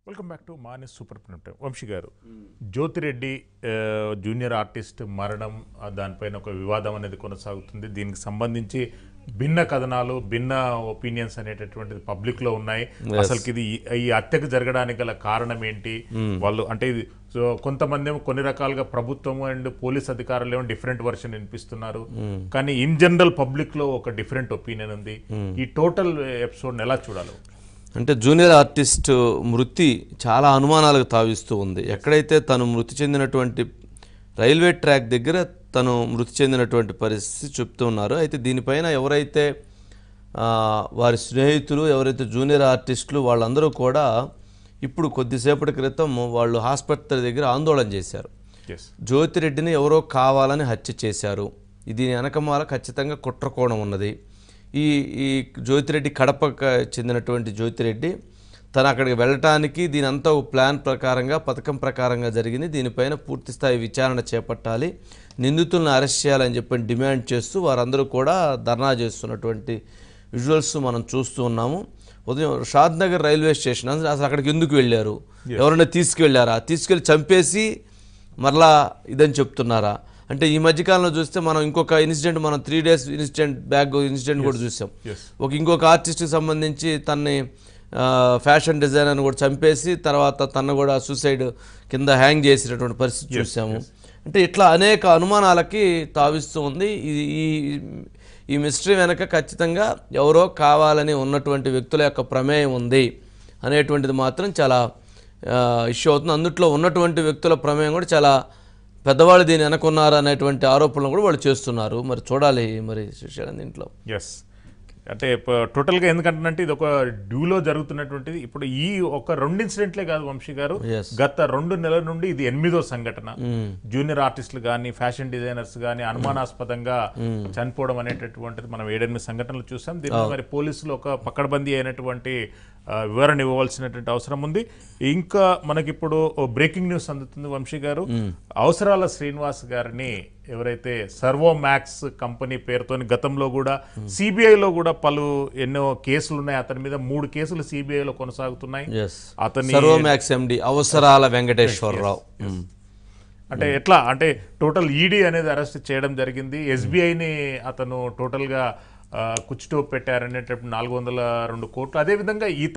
Welcome back to మానే super print Vamshi garu Jyothi Reddy ఆ, junior artist మరణం ఆ, దానిపైన ఒక వివాదం అనేది కొనసాగుతుంది దీనికి సంబంధించి భిన్న కథనాలు భిన్న ఒపీనియన్స్ అనేటటువంటిది పబ్లిక్ లో ఉన్నాయి అసలుకి ఇది ఈ- ఈ హత్యకు జరగడానికి గల కారణం ఏంటి వాళ్ళు అంటే ఇది సో కొంతమంది ఏమో కొన్ని రకాలుగా ప్రభుత్వం అండ్ పోలీస్ అధికారులు ఏమో డిఫరెంట్ వర్షన్ వినిపిస్తున్నారు కానీ ఇన్ జనరల్ పబ్లిక్ లో ఒక డిఫరెంట్ ఒపీనియన్ ఉంది ఈ టోటల్ ఎపిసోడ్ ఎలా చూడాలి అంటే జూనియర్ ఆర్టిస్ట్ మృతి చాలా అనుమానాలకు తావిస్తూ ఉంది ఎక్కడైతే తను మృతి చెందినటువంటి రైల్వే ట్రాక్ దగ్గర తను మృతి చెందినటువంటి పరిస్థితి చెప్తూ ఉన్నారు అయితే దీనిపైన ఎవరైతే ఆ, వారి స్నేహితులు ఎవరైతే జూనియర్ ఆర్టిస్టులు వాళ్ళందరూ కూడా ఇప్పుడు కొద్దిసేపటి క్రితం వాళ్ళు హాస్పిటల్ దగ్గర ఆందోళన చేశారు ఎస్ జ్యోతిరెడ్డిని ఎవరో కావాలని హత్య చేశారు ఇది వెనకమాల ఖచ్చితంగా కుట్రకోణం ఉన్నది ఈ ఈ జ్యోతిరెడ్డి కడపకు చెందినటువంటి జ్యోతిరెడ్డి తను అక్కడికి వెళ్ళటానికి దీని అంతా ఒక ప్లాన్ ప్రకారంగా పథకం ప్రకారంగా జరిగింది దీనిపైన పూర్తి స్థాయి విచారణ చేపట్టాలి నిందితులను అరెస్ట్ చేయాలని చెప్పి డిమాండ్ చేస్తూ వారందరూ కూడా ధర్నా చేస్తున్నటువంటి విజువల్స్ మనం చూస్తూ ఉన్నాము ఉదయం షాద్ నగర్ రైల్వే స్టేషన్ అసలు అసలు అక్కడికి ఎందుకు వెళ్ళారు ఎవరైనా తీసుకెళ్లారా తీసుకెళ్లి చంపేసి మరలా ఇదని చెప్తున్నారా అంటే ఈ మధ్యకాలంలో చూస్తే మనం ఇంకొక ఇన్సిడెంట్ మనం three days incident bag incident కూడా చూసాం Yes. ఒక ఇంకొక ఆర్టిస్ట్కి సంబంధించి తన్ని ఆ, ఫ్యాషన్ డిజైనర్ని కూడా చంపేసి తర్వాత తను కూడా సూసైడ్ కింద హ్యాంగ్ చేసినటువంటి పరిస్థితి చూసాము అంటే ఇట్లా అనేక అనుమానాలకి తావిస్తూ ఉంది ఇది ఈ ఈ మిస్టరీ వెనక ఖచ్చితంగా ఎవరో కావాలని ఉన్నటువంటి వ్యక్తుల యొక్క ప్రమేయం ఉంది అనేటువంటిది మాత్రం చాలా ఇష్యూ అవుతుంది అందుట్లో ఉన్నటువంటి వ్యక్తుల ప్రమేయం కూడా చాలా పెద్దవాళ్ళు దీని వెనకున్నారు అనేటువంటి ఆరోపణలు కూడా వాళ్ళు చేస్తున్నారు మరి చూడాలి మరి శిక్షణ దీంట్లో ఎస్ అంటే ప- టోటల్గా ఎందుకంటే ఇది ఒక డ్యూలో జరుగుతున్నటువంటిది ఇప్పుడు ఈ ఒక రెండు ఇన్సిడెంట్లే కాదు వంశీ గారు Yes. గత రెండు నెలల నుండి ఇది ఎనిమిదో సంఘటన జూనియర్ ఆర్టిస్టులు కానీ ఫ్యాషన్ డిజైనర్స్ కానీ అనుమానాస్పదంగా చనిపోవడం అనేటటువంటిది మనం ఏడెనిమిది సంఘటనలు చూసాం దీన్ని మరి పోలీసులు ఒక పకడ్బందీ అయినటువంటి ఆ, వివరణ ఇవ్వవలసినటువంటి అవసరం ఉంది ఇంకా మనకిప్పుడు బ్రేకింగ్ న్యూస్ అందుతుంది వంశీ గారు అవసరాల శ్రీనివాస్ గారిని ఎవరైతే సర్వో మ్యాక్స్ కంపెనీ పేరుతోని గతంలో కూడా సిబిఐలో కూడా పలు ఎన్నో కేసులు ఉన్నాయి అతని మీద మూడు కేసులు సిబిఐలో కొనసాగుతున్నాయి ఎస్ అతని సర్వమ్యాక్స్ ఎండి అవసరాల వెంకటేశ్వరరావు మ్మ్. అంటే ఎట్లా అంటే టోటల్ ఈడీ అనేది అరెస్ట్ చేయడం జరిగింది ఎస్బీఐని అతను టోటల్ గా ఆ, కుచ్చుటో పెట్టారనేటప్పుడు నాలుగు వందల రెండు కోట్లు అదేవిధంగా ఈ